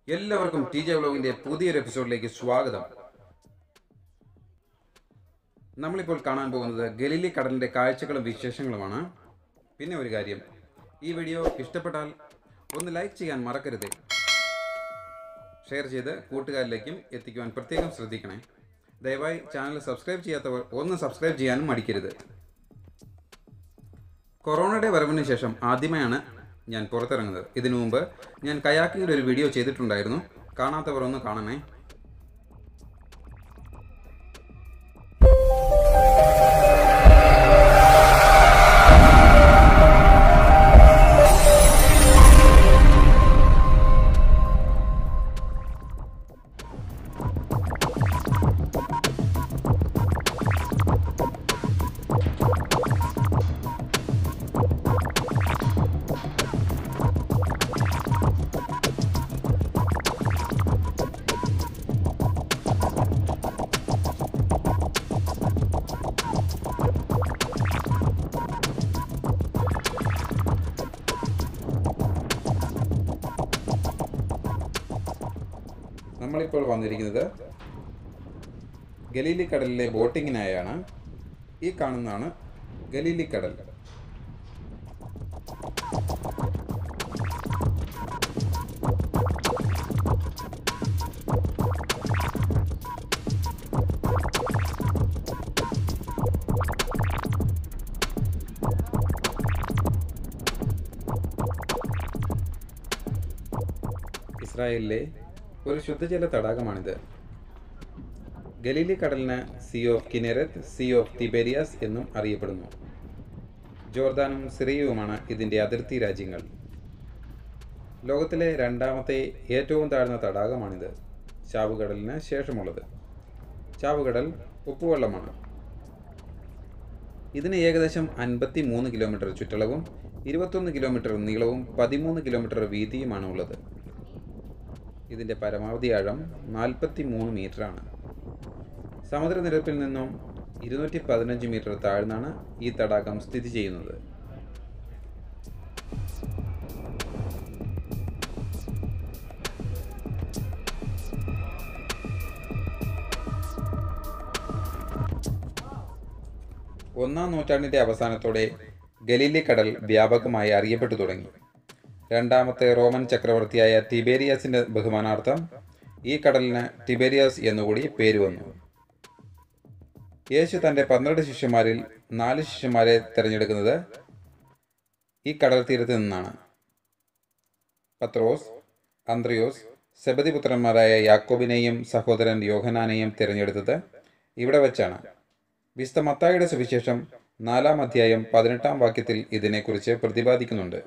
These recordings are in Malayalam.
എല്ലാവർക്കും ടി ജെ വ്ലോഗിന്റെ പുതിയൊരു എപ്പിസോഡിലേക്ക് സ്വാഗതം നമ്മളിപ്പോൾ കാണാൻ പോകുന്നത് ഗലീലി കടലിന്റെ കാഴ്ചകളും വിശേഷങ്ങളുമാണ് പിന്നെ ഒരു കാര്യം ഈ വീഡിയോ ഇഷ്ടപ്പെട്ടാൽ ഒന്ന് ലൈക്ക് ചെയ്യാൻ മറക്കരുത് ഷെയർ ചെയ്ത് കൂട്ടുകാരിലേക്കും എത്തിക്കുവാൻ പ്രത്യേകം ശ്രദ്ധിക്കണേ ദയവായി ചാനൽ സബ്സ്ക്രൈബ് ചെയ്യാത്തവർ ഒന്ന് സബ്സ്ക്രൈബ് ചെയ്യാനും മടിക്കരുത് കൊറോണയുടെ വരവിന് ശേഷം ആദ്യമായാണ് ഞാൻ പുറത്തിറങ്ങുന്നത് ഇതിനു മുമ്പ് ഞാൻ കയാക്കിങ്ങിൽ ഒരു വീഡിയോ ചെയ്തിട്ടുണ്ടായിരുന്നു കാണാത്തവർ ഒന്ന് കാണണേ നമ്മളിപ്പോൾ വന്നിരിക്കുന്നത് ഗലീലി കടലിലെ ബോട്ടിങ്ങിനായാണ് ഈ കാണുന്നതാണ് ഗലീലി കടൽ ഇസ്രായേലിലെ ഒരു ശുദ്ധജല തടാകമാണിത് ഗലീലി കടലിന് sea of Kinneret sea of Tiberias എന്നും അറിയപ്പെടുന്നു ജോർദാനും സിറിയയുമാണ് ഇതിൻ്റെ അതിർത്തി രാജ്യങ്ങൾ ലോകത്തിലെ രണ്ടാമത്തെ ഏറ്റവും താഴ്ന്ന തടാകമാണിത് ചാവുകടലിന് ശേഷമുള്ളത് ചാവുകടൽ ഉപ്പുവെള്ളമാണ് ഇതിന് ഏകദേശം അൻപത്തി മൂന്ന് കിലോമീറ്റർ ചുറ്റളവും ഇരുപത്തൊന്ന് കിലോമീറ്റർ നീളവും പതിമൂന്ന് കിലോമീറ്റർ വീതിയുമാണ് ഉള്ളത് ഇതിൻ്റെ പരമാവധി ആഴം നാൽപ്പത്തി മൂന്ന് മീറ്ററാണ് സമുദ്രനിരപ്പിൽ നിന്നും ഇരുന്നൂറ്റി പതിനഞ്ച് മീറ്റർ താഴ്ന്നാണ് ഈ തടാകം സ്ഥിതി ചെയ്യുന്നത് ഒന്നാം നൂറ്റാണ്ടിൻ്റെ അവസാനത്തോടെ ഗലീലി കടൽ വ്യാപകമായി അറിയപ്പെട്ടു തുടങ്ങി രണ്ടാമത്തെ റോമൻ ചക്രവർത്തിയായ തിബേരിയസിന്റെ ബഹുമാനാർത്ഥം ഈ കടലിന് ടിബേരിയസ് എന്നുകൂടി പേര് വന്നു യേശു തന്റെ പന്ത്രണ്ട് ശിഷ്യന്മാരിൽ നാല് ശിഷ്യന്മാരെ തിരഞ്ഞെടുക്കുന്നത് ഈ കടൽ തീരത്ത് നിന്നാണ് പത്രോസ് അന്ത്രയോസ് സെബദിപുത്രന്മാരായ യാക്കോബിനെയും സഹോദരൻ യോഹനാനെയും തിരഞ്ഞെടുത്തത് ഇവിടെ വെച്ചാണ് വിസ്ത മത്തായുടെ സുവിശേഷം നാലാം അധ്യായം പതിനെട്ടാം വാക്യത്തിൽ ഇതിനെക്കുറിച്ച് പ്രതിപാദിക്കുന്നുണ്ട്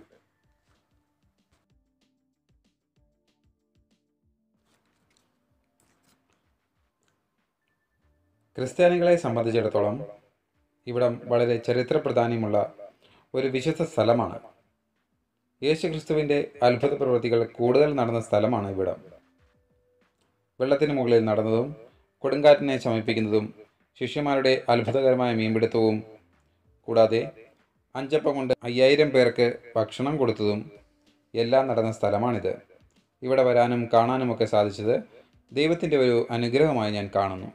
ക്രിസ്ത്യാനികളെ സംബന്ധിച്ചിടത്തോളം ഇവിടം വളരെ ചരിത്ര പ്രാധാന്യമുള്ള ഒരു വിശുദ്ധ സ്ഥലമാണ് യേശുക്രിസ്തുവിൻ്റെ അത്ഭുത പ്രവൃത്തികൾ കൂടുതൽ നടന്ന സ്ഥലമാണ് ഇവിടം വെള്ളത്തിന് മുകളിൽ നടന്നതും കൊടുങ്കാറ്റിനെ ശമിപ്പിക്കുന്നതും ശിഷ്യന്മാരുടെ അത്ഭുതകരമായ മീൻപിടുത്തവും കൂടാതെ അഞ്ചപ്പം കൊണ്ട് അയ്യായിരം പേർക്ക് ഭക്ഷണം കൊടുത്തതും എല്ലാം നടന്ന സ്ഥലമാണിത് ഇവിടെ വരാനും കാണാനുമൊക്കെ സാധിച്ചത് ദൈവത്തിൻ്റെ ഒരു അനുഗ്രഹമായി ഞാൻ കാണുന്നു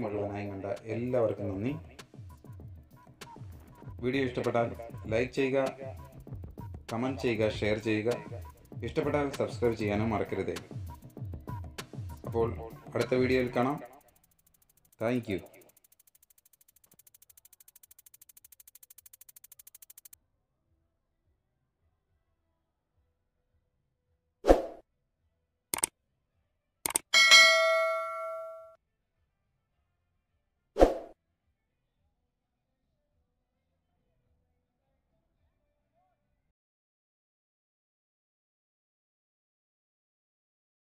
മുഴുവനായി കണ്ട എല്ലാവർക്കും നന്ദി വീഡിയോ ഇഷ്ടപ്പെട്ടാൽ ലൈക്ക് ചെയ്യുക കമൻറ്റ് ചെയ്യുക ഷെയർ ചെയ്യുക ഇഷ്ടപ്പെട്ടാൽ സബ്സ്ക്രൈബ് ചെയ്യാനും മറക്കരുത് അപ്പോൾ അടുത്ത വീഡിയോയിൽ കാണാം താങ്ക് യു